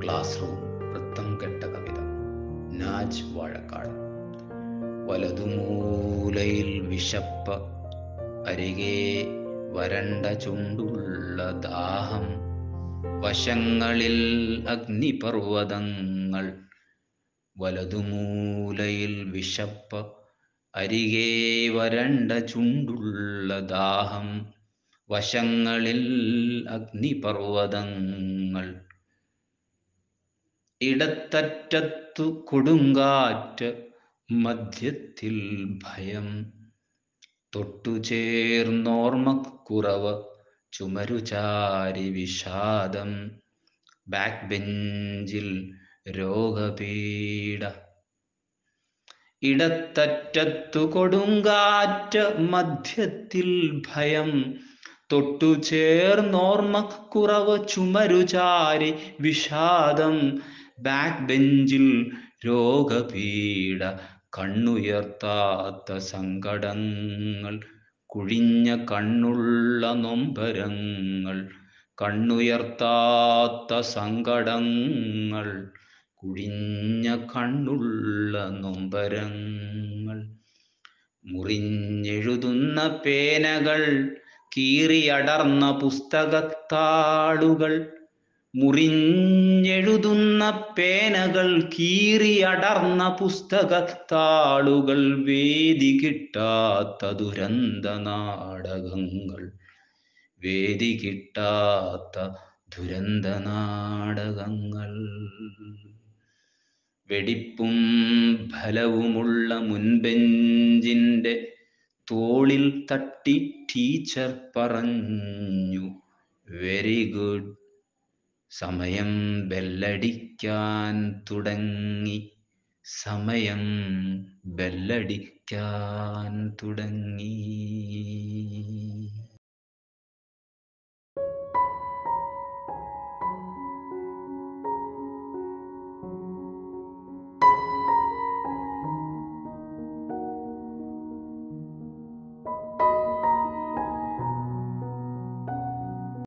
class room വൃത്തം കെട്ട കവിത നാജ് വാഴക്കാട് വലതുമൂലയിൽ വിശപ്പ് അരികെ വരണ്ട ചുണ്ടുള്ള ദാഹം വശങ്ങളിൽ അഗ്നിപർവ്വതങ്ങൾ വലതുമൂലയിൽ വിശപ്പ് അരികെ വരണ്ട ചുണ്ടുള്ള ദാഹം വശങ്ങളിൽ അഗ്നിപർവ്വതങ്ങൾ ഇടത്തറ്റത്തു കൊടുങ്കാറ്റ് മധ്യത്തിൽ ഭയം തൊട്ടുചേർന്നോർമ്മക്കുറവ് ചുമരുചാരി വിഷാദം ബാക്ക് ബെഞ്ചിൽ രോഗപീഡ ഇടത്തറ്റത്തു കൊടുങ്കാറ്റ് മധ്യത്തിൽ ഭയം തൊട്ടുചേർന്നോർമ്മക്കുറവ് ചുമരുചാരി വിഷാദം ബാക്ക് ബെഞ്ചിൽ രോഗപീഡ കണ്ണുയർത്താത്ത സങ്കടങ്ങൾ കുഴിഞ്ഞ കണ്ണുള്ള നൊമ്പരങ്ങൾ കണ്ണുയർത്താത്ത സങ്കടങ്ങൾ കുഴിഞ്ഞ കണ്ണുള്ള നൊമ്പരങ്ങൾ മുറിഞ്ഞെഴുതുന്ന പേനകൾ കീറിയടർന്ന പുസ്തകത്താളുകൾ മുറിഞ്ഞെഴുതുന്ന പേനകൾ കീറിയടർന്ന പുസ്തകത്താളുകൾ വേദി കിട്ടാത്ത ദുരന്ത നാടകങ്ങൾ വേദി കിട്ടാത്ത ദുരന്ത നാടകങ്ങൾ വെടിപ്പും ഫലവുമുള്ള മുൻബെഞ്ചിൻ്റെ തോളിൽ തട്ടി ടീച്ചർ പറഞ്ഞു വെരി ഗുഡ് സമയം ബെല്ലടിക്കാൻ തുടങ്ങി സമയം ബെല്ലടിക്കാൻ തുടങ്ങി